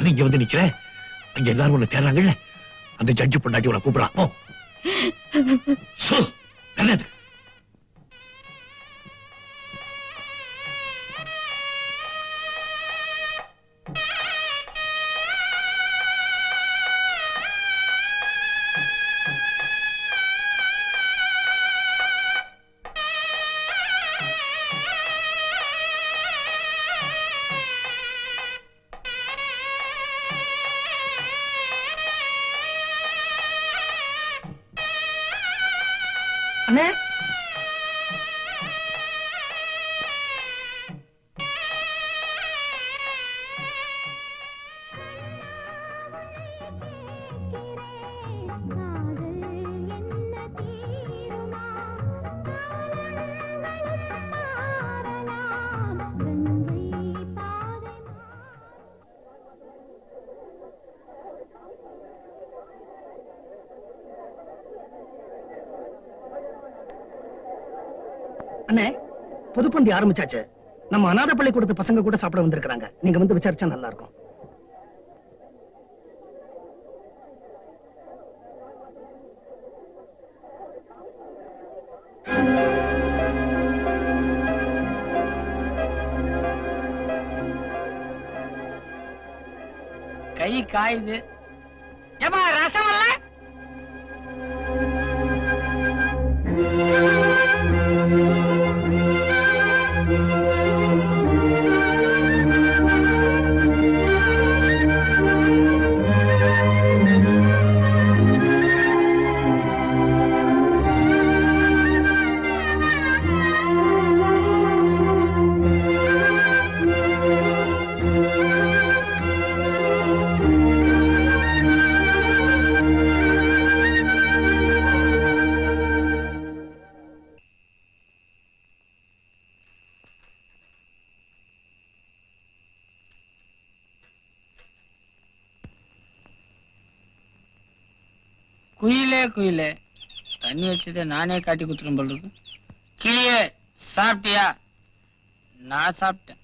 நீ இங்க வந்து நிக்கிற அங்க எல்லாரும் உன்னை தேடுறாங்கல்ல அந்த ஜட்ஜு பொண்டாட்டி உன்னை கூப்பிடுறான் போ சு, என்னது அண்ணே அண்ணே பொதுப்பந்தி ஆரம்பிச்சாச்சு நம்ம அநாத பள்ளிக்கூடத்து பசங்க கூட சாப்பிட வந்திருக்காங்க நீங்க வந்து விசாரிச்சா நல்லா இருக்கும் கை காயுது ஏமா ரசம் இல்ல குயிலே குயிலே தண்ணி வச்சதை நானே காட்டி குத்துரும் போல இருக்கு கிளியே சாப்பிட்டியா நான் சாப்பிட்டேன்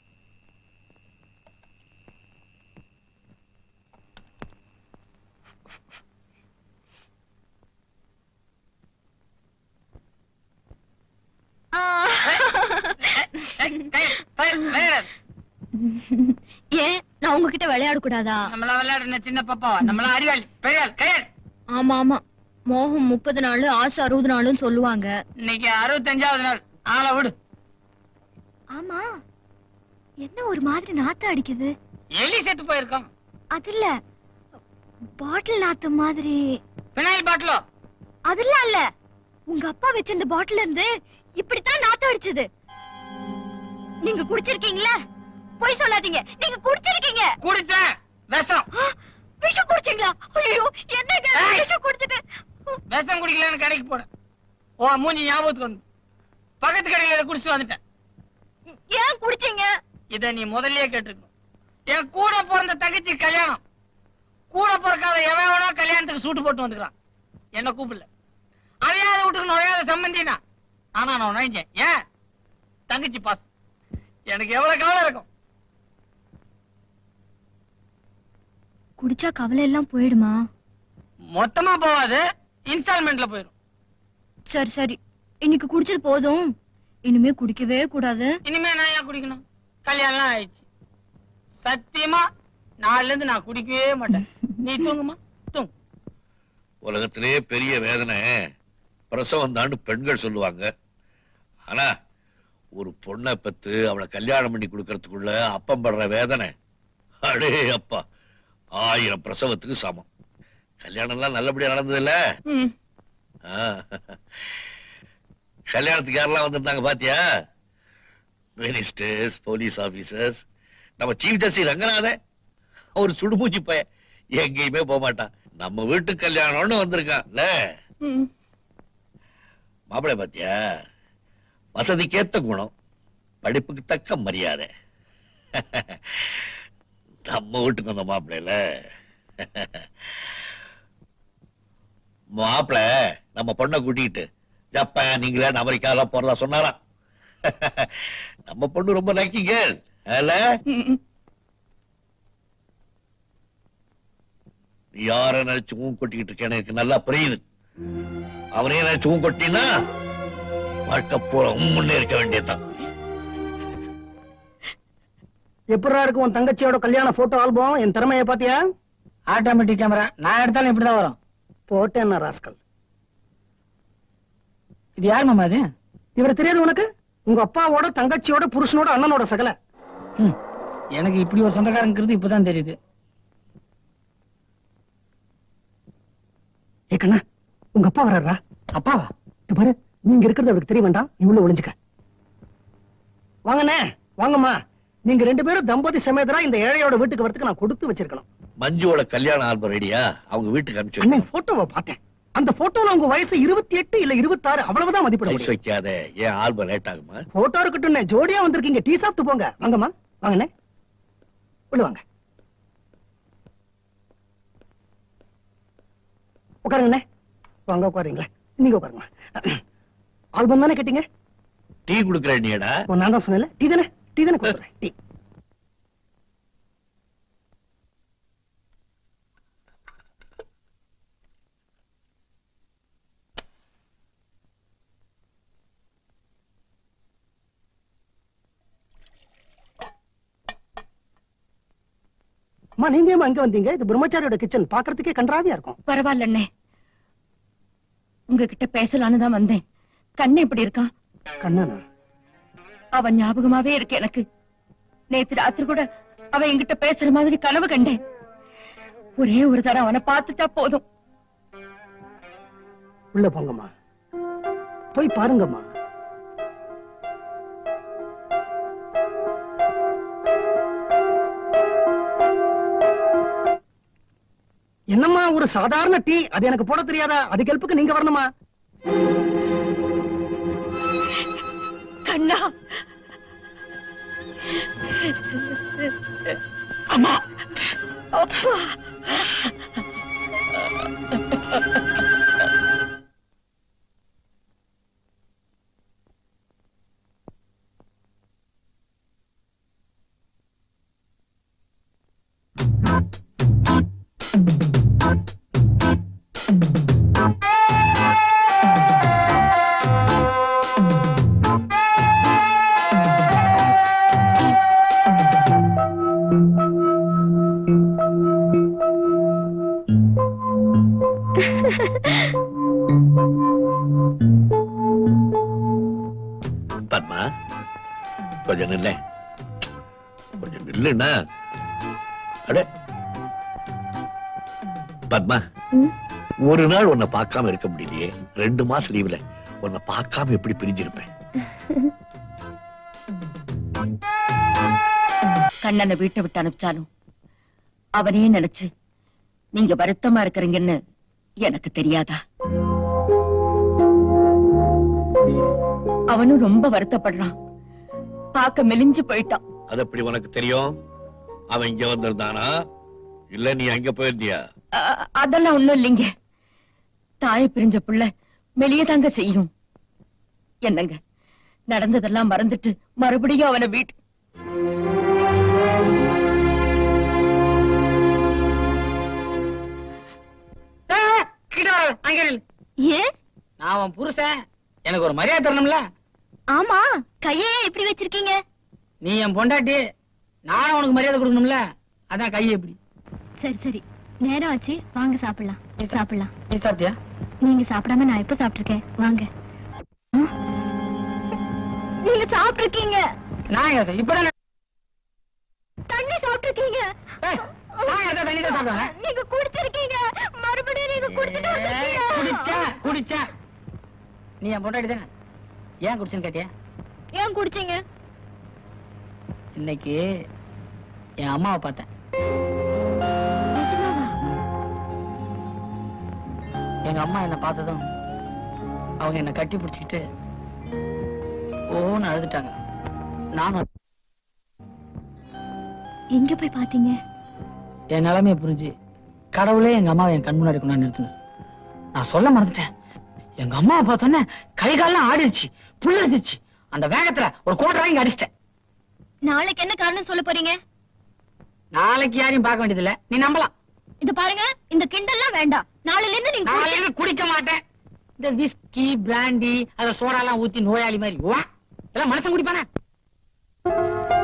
ஏன் நான் உங்ககிட்ட விளையாட கூடாதா நம்மள விளையாடுன சின்ன பாப்பாவா நம்மள அறிவாளி பெரியாள் கையாள் ஆமா ஆமா மோகம் முப்பது நாள் ஆசை அறுபது நாளும் சொல்லுவாங்க இன்னைக்கு அறுபத்தஞ்சாவது நாள் ஆளை விடு ஆமா என்ன ஒரு மாதிரி நாத்தம் அடிக்குது எலி செத்து போயிருக்கோம் அது இல்ல பாட்டில் நாத்து மாதிரி பினாயில் பாட்டிலோ அதெல்லாம் இல்ல உங்க அப்பா வச்சிருந்த பாட்டில் இருந்து இப்படித்தான் நாத்தம் அடிச்சது நீங்க குடிச்சிருக்கீங்களா பொய் சொல்லாதீங்க நீங்க குடிச்சிருக்கீங்க குடிச்சேன் விஷம் ஆ, விஷம் குடிச்சீங்களா ஐயோ என்னங்க ஏய். விஷம் குடிச்சிட்டு விஷம் குடிக்கலன்னு கடைக்கு போனேன் ஓ மூஞ்சி ஞாபகத்துக்கு வந்து பக்கத்து கடையில இதை குடிச்சு வந்துட்டேன் ஏன் குடிச்சீங்க இத நீ முதல்லயே கேட்டிருக்கணும் என் கூட பிறந்த தங்கச்சி கல்யாணம் கூட பிறக்காத எவன் வேணா கல்யாணத்துக்கு சூட்டு போட்டு வந்துக்கிறான் என்ன கூப்பிடல அதையாத வீட்டுக்கு நுழையாத சம்பந்தினா ஆனா நான் நுழைஞ்சேன் ஏன் தங்கச்சி பாஸ் எனக்கு எவ்வளவு கவலை இருக்கும் குடிச்சா கவலை எல்லாம் போயிடுமா மொத்தமா போவாது இன்ஸ்டால்மெண்ட்ல போயிடும் சரி சரி இன்னைக்கு குடிச்சது போதும் இனிமே குடிக்கவே கூடாது இனிமே நான் ஏன் குடிக்கணும் கல்யாணம் ஆயிடுச்சு சத்தியமா நாளைல இருந்து நான் குடிக்கவே மாட்டேன் நீ தூங்குமா தூங்கு உலகத்திலே பெரிய வேதனை பிரசவம் தான்னு பெண்கள் சொல்லுவாங்க ஆனா ஒரு பொண்ணை பெத்து அவளை கல்யாணம் பண்ணி கொடுக்கறதுக்குள்ள அப்பம் படுற வேதனை அடே அப்பா ஆயிரம் பிரசவத்துக்கு சமம் கல்யாணம் எல்லாம் நல்லபடியா நடந்தது இல்ல ம். கல்யாணத்துக்கு யாரெல்லாம் வந்திருந்தாங்க பாத்தியா மினிஸ்டர்ஸ் போலீஸ் ஆபீசர்ஸ் நம்ம சீஃப் ஜஸ்டிஸ் ரங்கநாதன் ஒரு சுடுமூச்சி பையன் எங்கேயுமே போக மாட்டான் நம்ம வீட்டு கல்யாணம்னு வந்திருக்கான்ல மாப்பிள்ளை பாத்தியா வசதிக்கேத்த குணம் படிப்புக்கு தக்க மரியாதை நம்ம வீட்டுக்கு வந்த மாப்பிள்ளைல மாப்பிள்ளை நம்ம பொண்ணை கூட்டிக்கிட்டு ஜப்பான் இங்கிலாந்து அமெரிக்கா எல்லாம் போறதா சொன்னாராம் நம்ம பொண்ணு ரொம்ப லக்கி கேள் அல்ல நீ யார நினைச்சு ஊன் கொட்டிக்கிட்டு இருக்கேன்னு எனக்கு நல்லா புரியுது அவனே நினைச்சு ஊன் கொட்டினா வாழ்க்கை பூரா உன் முன்னே இருக்க வேண்டியதுதான் எப்படா இருக்கு உன் தங்கச்சியோட கல்யாண போட்டோ ஆல்பம் என் திறமைய பாத்தியா ஆட்டோமேட்டிக் கேமரா நான் எடுத்தாலும் இப்படிதான் வரும் போட்டேன் ராஸ்கல் இது யார் மாமா இது இவரை தெரியாது உனக்கு உங்க அப்பாவோட தங்கச்சியோட புருஷனோட அண்ணனோட சகல ம், எனக்கு இப்படி ஒரு சொந்தக்காரங்கிறது இப்பதான் தெரியுது ஏ கண்ணா உங்க அப்பா வர்றாரா அப்பாவா இது பாரு நீங்க இருக்கிறது அவருக்கு தெரிய வேண்டாம் நீ உள்ள ஒளிஞ்சுக்க வாங்கண்ணே வாங்கம்மா நீங்க ரெண்டு பேரும் தம்பதி சமேதரா இந்த ஏழையோட வீட்டுக்கு வரதுக்கு நான் கொடுத்து வச்சிருக்கணும் மஞ்சுவோட கல்யாண ஆல்பம் ரெடியா அவங்க வீட்டுக்கு அனுப்பிச்சு அண்ணே வைக்கணும். போட்டோவை பார்த்தேன் அந்த போட்டோல உங்க வயசு இருபத்தி எட்டு இல்ல இருபத்தாறு அவ்வளவுதான் மதிப்பிட ஐஸ் முடியும் வைக்காத ஏன் ஆல்பம் லேட் ஆகுமா போட்டோ இருக்கட்டும் ஜோடியா வந்திருக்கீங்க டீ சாப்பிட்டு போங்க வாங்கம்மா வாங்கண்ணே உள்ள வாங்க உட்காருங்கண்ணே வாங்க உட்காருங்களா நீங்க உட்காருங்க ஆல்பம் தானே கேட்டீங்க டீ குடுக்கற நீடா ஓ, நான் தான் சொன்னேன்ல டீ தானே டீ தானே கொடுத்துறேன் டீ அம்மா நீங்க ஏம்மா அங்க வந்தீங்க இது பிரம்மச்சாரியோட கிச்சன் பாக்குறதுக்கே கன்றாவியா இருக்கும் பரவாயில்ல அண்ணே உங்ககிட்ட பேசலான்னு தான் வந்தேன் கண்ணு எப்படி இருக்கான் கண்ணனா அவன் ஞாபகமாவே இருக்கு எனக்கு நேத்து ராத்திரி கூட அவன் என்கிட்ட பேசுற மாதிரி கனவு கண்டேன் ஒரே ஒரு தரம் அவனை பார்த்துட்டா போதும் உள்ள போங்கம்மா போய் பாருங்கம்மா என்னம்மா ஒரு சாதாரண டீ அது எனக்கு போட தெரியாதா அதுக்கு ஹெல்ப்புக்கு நீங்க வரணுமா கண்ணா அம்மா அப்பா பத்மா கொஞ்சம் நில்ல கொஞ்சம் நில்லுண்ணா அட பத்மா ம்? ஒரு நாள் உன்னை பார்க்காம இருக்க முடியலையே ரெண்டு மாசம் லீவ்ல உன்னை பார்க்காம எப்படி பிரிஞ்சிருப்பேன் கண்ணனை வீட்டை விட்டு அனுப்பிச்சாலும் அவனே நினைச்சு நீங்க வருத்தமா இருக்கிறீங்கன்னு எனக்கு தெரியாதா அவனும் ரொம்ப வருத்தப்படுறான் பார்க்க மெலிஞ்சு போயிட்டான் அது எப்படி உனக்கு தெரியும் அவன் இங்க வந்திருந்தானா இல்ல நீ அங்க போயிருந்தியா அ- அதெல்லாம் ஒண்ணும் இல்லைங்க தாயை பிரிஞ்ச புள்ள மெலியதாங்க செய்யும் என்னங்க நடந்ததெல்லாம் மறந்துட்டு மறுபடியும் அவனை வீட்டு ஆ, கிட்ட வராத, அங்கே நில்லு. ஏன் நான் உன் புருஷன் எனக்கு ஒரு மரியாதை தரணும்ல ஆமா கையே இப்படி வச்சிருக்கீங்க நீ என் பொண்டாட்டி நானும் உனக்கு மரியாதை கொடுக்கணும்ல அதான் கையை எப்படி சரி சரி நேரம் ஆச்சு வாங்க சாப்பிடலாம் சாப்பிடலாம் நீ சாப்பிட்டியா நீங்க சாப்பிடாம நான் எப்ப சாப்பிட்டிருக்கேன் வாங்க ஆ? நீங்க சாப்பிட்டிருக்கீங்க நான் எங்க இப்ப தண்ணி சாப்பிட்டிருக்கீங்க ஏய், நான் எதை தண்ணி தான் சாப்பிடுவேன்? நீங்க குடிச்சிருக்கீங்க மறுபடியும் நீங்க குடிச்சிட்டு வந்திருக்கீங்க. குடிச்சேன் குடிச்சேன் நீ என் பொண்டாட்டி தானே ஏன் குடிச்சேன்னு கேட்டியா ஏன் குடிச்சீங்க இன்னைக்கு என் அம்மாவை பார்த்தேன் நிஜமாவா? எங்க அம்மா என்ன பார்த்ததும் அவங்க என்ன கட்டி பிடிச்சிக்கிட்டு ஓன்னு அழுதுட்டாங்க நானும் எங்க போய் பாத்தீங்க என் நிலைமைய புரிஞ்சு கடவுளே எங்க அம்மாவை என் கண் முன்னாடி கொண்டாந்து நிறுத்தினேன் நான் சொல்ல மறந்துட்டேன் எங்க அம்மாவை பார்த்தோன்னே கை கால்லாம் ஆடிடுச்சு புல்லடிச்சிச்சு அந்த வேகத்துல ஒரு கோட்டை வாங்கி அடிச்சிட்டேன் நாளைக்கு என்ன காரணம் சொல்ல போறீங்க நாளைக்கு யாரையும் பார்க்க வேண்டியதில்ல நீ நம்பலாம் இது பாருங்க இந்த கிண்டல்லாம் வேண்டாம் நாளையில இருந்து நீங்க நான் குடிச்சு- எதுவும் குடிக்க மாட்டேன் இந்த விஸ்கி பிராண்டி அத சோடா எல்லாம் ஊத்தி நோயாளி மாதிரி வா எல்லாம் மனுஷன் குடிப்பானே